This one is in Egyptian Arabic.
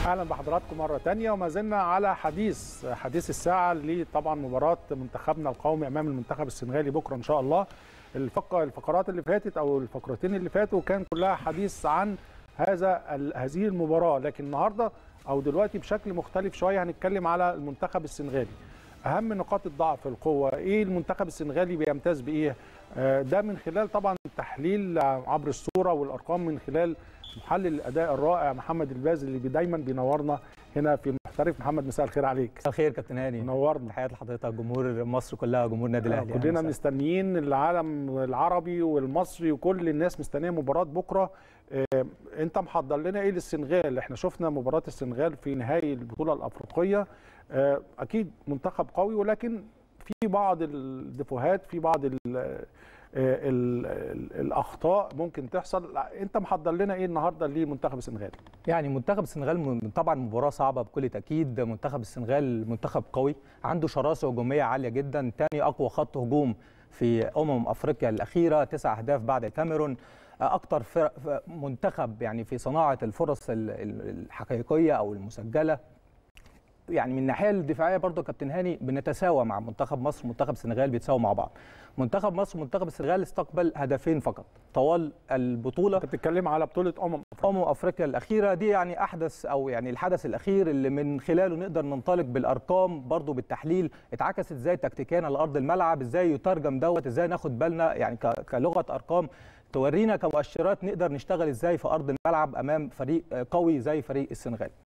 اهلا بحضراتكم مره تانية وما زلنا على حديث حديث الساعه اللي طبعا مباراه منتخبنا القومي امام المنتخب السنغالي بكره ان شاء الله الفق... الفقرات اللي فاتت او الفقرتين اللي فاتوا كان كلها حديث عن هذا ال... هذه المباراه لكن النهارده او دلوقتي بشكل مختلف شويه هنتكلم على المنتخب السنغالي اهم نقاط الضعف القوه ايه المنتخب السنغالي بيمتاز بايه ده من خلال طبعا تحليل عبر الصوره والارقام من خلال محلل الاداء الرائع محمد الباز اللي دايما بينورنا هنا في المحترف محمد مساء الخير عليك مساء الخير كابتن هاني نورنا تحياتي لحضرتك جمهور مصر كلها جمهور النادي الاهلي كلنا مستنيين العالم العربي والمصري وكل الناس مستنيه مباراه بكره انت محضر لنا ايه للسنغال احنا شفنا مباراه السنغال في نهائي البطوله الافريقيه اكيد منتخب قوي ولكن في بعض الدفوهات في بعض ال ال ال الاخطاء ممكن تحصل انت محضر لنا ايه النهارده لمنتخب السنغال يعني منتخب السنغال طبعا مباراه صعبه بكل تاكيد منتخب السنغال منتخب قوي عنده شراسه هجوميه عاليه جدا ثاني اقوى خط هجوم في امم افريقيا الاخيره تسع اهداف بعد الكاميرون اكتر منتخب يعني في صناعه الفرص الحقيقيه او المسجله يعني من الناحيه الدفاعيه برضه كابتن هاني بنتساوى مع منتخب مصر منتخب السنغال بيتساووا مع بعض منتخب مصر ومنتخب السنغال استقبل هدفين فقط طوال البطوله انت بتتكلم على بطوله امم افريقيا امم افريقيا الاخيره دي يعني احدث او يعني الحدث الاخير اللي من خلاله نقدر ننطلق بالارقام برضه بالتحليل اتعكست ازاي تكتيكيا على ارض الملعب ازاي يترجم دوت ازاي ناخد بالنا يعني كلغه ارقام تورينا كمؤشرات نقدر نشتغل ازاي في ارض الملعب امام فريق قوي زي فريق السنغال